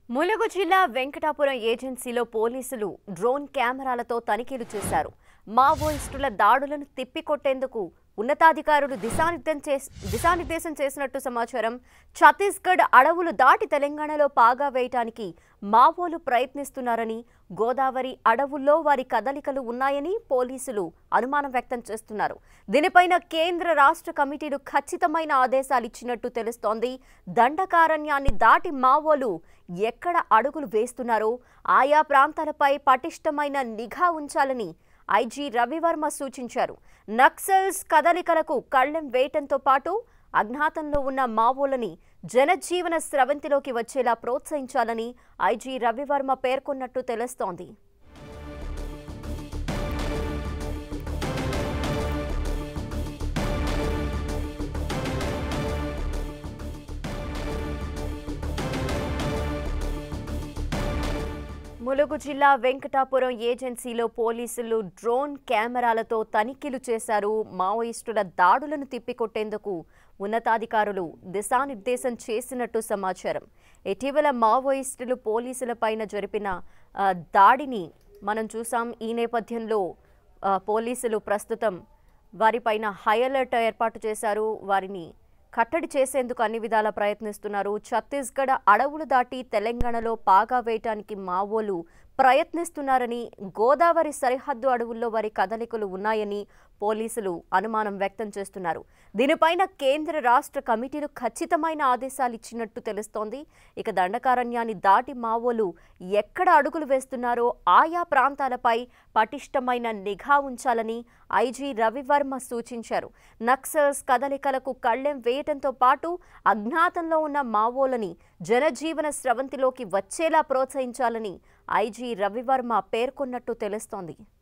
ములుగు జిల్లా వెంకటాపురం ఏజెన్సీలో పోలీసులు డ్రోన్ కెమెరాలతో తనిఖీలు చేశారు మావోయిస్టుల దాడులను తిప్పికొట్టేందుకు ఉన్నతాధికారులు దిశానిర్దేశం చేస్- దిశానిర్దేశం చేసినట్టు సమాచారం ఛత్తీస్గఢ్ అడవులు దాటి తెలంగాణలో పాగా వేయటానికి మావోలు ప్రయత్నిస్తున్నారని గోదావరి అడవుల్లో వారి కదలికలు ఉన్నాయని పోలీసులు అనుమానం వ్యక్తం చేస్తున్నారు దీనిపైన కేంద్ర రాష్ట్ర కమిటీలు ఖచ్చితమైన ఆదేశాలు ఇచ్చినట్టు తెలుస్తోంది దండకారణ్యాన్ని దాటి మావోలు ఎక్కడ అడుగులు వేస్తున్నారో ఆయా ప్రాంతాలపై పటిష్టమైన నిఘా ఉంచాలని ఐజీ రవివర్మ సూచించారు నక్సల్స్ కదలికలకు కళ్ళెం వేయటంతో పాటు అజ్ఞాతంలో ఉన్న మావోలని జనజీవన స్రవంతిలోకి వచ్చేలా ప్రోత్సహించాలని ఐజీ రవివర్మ పేర్కొన్నట్టు తెలుస్తోంది ములుగు జిల్లా వెంకటాపురం ఏజెన్సీలో పోలీసులు డ్రోన్ కెమెరాలతో తనిఖీలు చేశారు మావోయిస్టుల దాడులను తిప్పికొట్టేందుకు ఉన్నతాధికారులు దిశానిర్దేశం చేసినట్టు సమాచారం ఇటీవల మావోయిస్టులు పోలీసులపైన జరిపిన ఆ, దాడిని మనం చూసాం ఈ నేపథ్యంలో ఆ, పోలీసులు ప్రస్తుతం వారిపైన హై అలర్ట్ ఏర్పాటు చేశారు వారిని కట్టడి చేసేందుకు అన్ని విధాల ప్రయత్నిస్తున్నారు ఛత్తీస్గఢ్ అడవులు దాటి తెలంగాణలో పాగా వేయటానికి మావోలు ప్రయత్నిస్తున్నారని గోదావరి సరిహద్దు అడవుల్లో వారి కదలికలు ఉన్నాయని పోలీసులు అనుమానం వ్యక్తం చేస్తున్నారు దీనిపైన కేంద్ర రాష్ట్ర కమిటీలు ఖచ్చితమైన ఆదేశాలు ఇచ్చినట్టు తెలుస్తోంది ఇక దండకారణ్యాన్ని దాటి మావోలు ఎక్కడ అడుగులు వేస్తున్నారో ఆయా ప్రాంతాలపై పటిష్టమైన నిఘా ఉంచాలని ఐజీ రవివర్మ సూచించారు నక్సల్స్ కదలికలకు కళ్ళెం వేయటంతో పాటు అజ్ఞాతంలో ఉన్న మావోలని జనజీవన స్రవంతిలోకి వచ్చేలా ప్రోత్సహించాలని ఐజీ రవివర్మ పేర్కొన్నట్టు తెలుస్తోంది